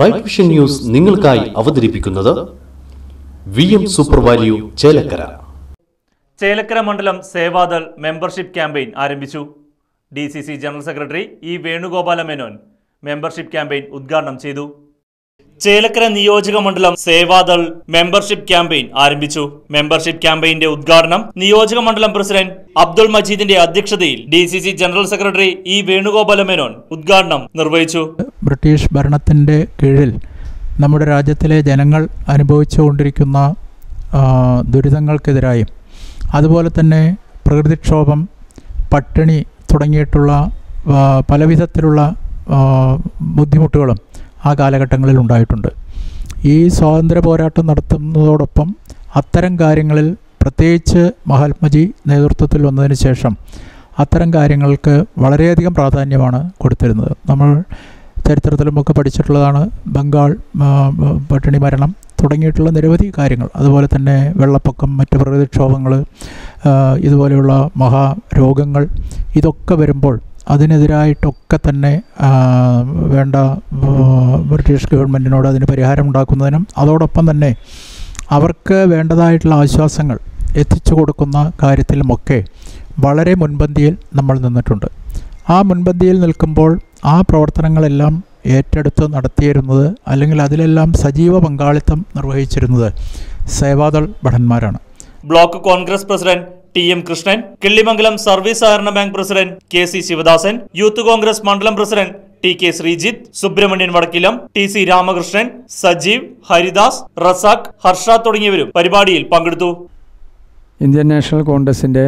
right vision News നിങ്ങൾക്കായി അവതരിപ്പിക്കുന്നത് V M Super Value Chelakkara Chelakkara മണ്ഡലം സേവാദൾ മെമ്പർഷിപ്പ് ക്യാമ്പയിൻ ആരംഭിച്ചു D C C general secretary E Venugopala Menon membership campaign ഉദ്ഘാടനം ചെയ്തു ചേലക്കര നിയോജക മണ്ഡലം സേവാദൾ മെമ്പർഷിപ്പ് ക്യാമ്പയിൻ ആരംഭിച്ചു മെമ്പർഷിപ്പ് ക്യാമ്പയിന്റെ ഉദ്ഘാടനം നിയോജക മണ്ഡലം പ്രസിഡന്റ് അബ്ദുൾ മജീദിന്റെ അധ്യക്ഷതയിൽ D C C general secretary E Venugopala Menon ഉദ്ഘാടനം നിർവഹിച്ചു ബ്രിട്ടീഷ് ഭരണത്തിൻ്റെ കീഴിൽ നമ്മുടെ രാജ്യത്തിലെ ജനങ്ങൾ അനുഭവിച്ചുകൊണ്ടിരിക്കുന്ന ആ, ദുരിതങ്ങൾക്കെതിരായും അതുപോലെ തന്നെ പ്രകൃതിക്ഷോഭം പട്ടിണി തുടങ്ങിയിട്ടുള്ള ആ, പലവിധത്തിലുള്ള ആ, ബുദ്ധിമുട്ടുകളും ആ കാലഘട്ടങ്ങളിൽ ഉണ്ടായിട്ടുണ്ട് ഈ സ്വാതന്ത്ര്യ പോരാട്ടം നടത്തുന്നതോടൊപ്പം അത്തരം കാര്യങ്ങളിൽ പ്രത്യേകിച്ച് മഹാത്മജി നേതൃത്വത്തിൽ വന്നതിന് ശേഷം അത്തരം കാര്യങ്ങൾക്ക് വളരെയധികം പ്രാധാന്യമാണ് കൊടുത്തിരുന്നത് നമ്മൾ ചരിത്രത്തിലുമൊക്കെ പഠിച്ചിട്ടുള്ളതാണ് ബംഗാൾ ആ, പട്ടിണി മരണം തുടങ്ങിയിട്ടുള്ള നിരവധി കാര്യങ്ങൾ അതുപോലെ തന്നെ വെള്ളപ്പൊക്കം മറ്റ് പ്രകൃതിക്ഷോഭങ്ങൾ ആ, ഇതുപോലെയുള്ള മഹാരോഗങ്ങൾ ഇതൊക്കെ വരുമ്പോൾ അതിനെതിരായിട്ടൊക്കെ തന്നെ ആ, വേണ്ട ആ, ബ്രിട്ടീഷ് ഗവൺമെൻറ്റിനോട് അതിന് പരിഹാരം ഉണ്ടാക്കുന്നതിനും അതോടൊപ്പം തന്നെ അവർക്ക് വേണ്ടതായിട്ടുള്ള ആശ്വാസങ്ങൾ എത്തിച്ചു കൊടുക്കുന്ന കാര്യത്തിലുമൊക്കെ വളരെ മുൻപന്തിയിൽ നമ്മൾ നിന്നിട്ടുണ്ട് ആ മുൻപന്തിയിൽ നിൽക്കുമ്പോൾ ആ പ്രവർത്തനങ്ങളെല്ലാം ഏറ്റെടുത്ത് നടത്തിയിരുന്നത് അല്ലെങ്കിൽ അതിലെല്ലാം സജീവ പങ്കാളിത്തം നിർവഹിച്ചിരുന്നത് സേവാദൾ ഭടന്മാരാണ് block Congress president T M Krishnan Killimangalam service സഹകരണ bank president K C Sivadasan youth Congress മണ്ഡലം president T K Sreejith Subrahmanyan Vadakkilam T C Ramakrishnan Sajeev Haridas Razak Harsha തുടങ്ങിയവരും പരിപാടിയിൽ പങ്കെടുത്തു ഇന്ത്യൻ നാഷണൽ കോൺഗ്രസിൻ്റെ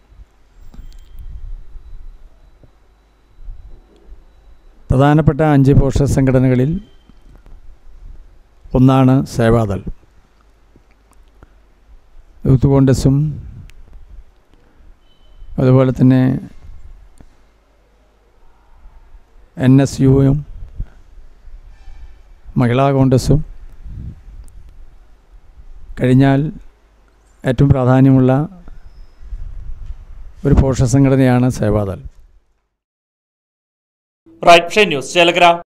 പ്രധാനപ്പെട്ട അഞ്ച് പോഷക സംഘടനകളിൽ ഒന്നാണ് സേവാദൾ യൂത്ത് കോൺഗ്രസും അതുപോലെ തന്നെ എൻ എസ് യുവും മഹിളാ കോൺഗ്രസും കഴിഞ്ഞാൽ ഏറ്റവും പ്രാധാന്യമുള്ള ഒരു പോഷക സംഘടനയാണ് സേവാദൾ റൈറ്റ് ന്യൂസ് ചേലക്കര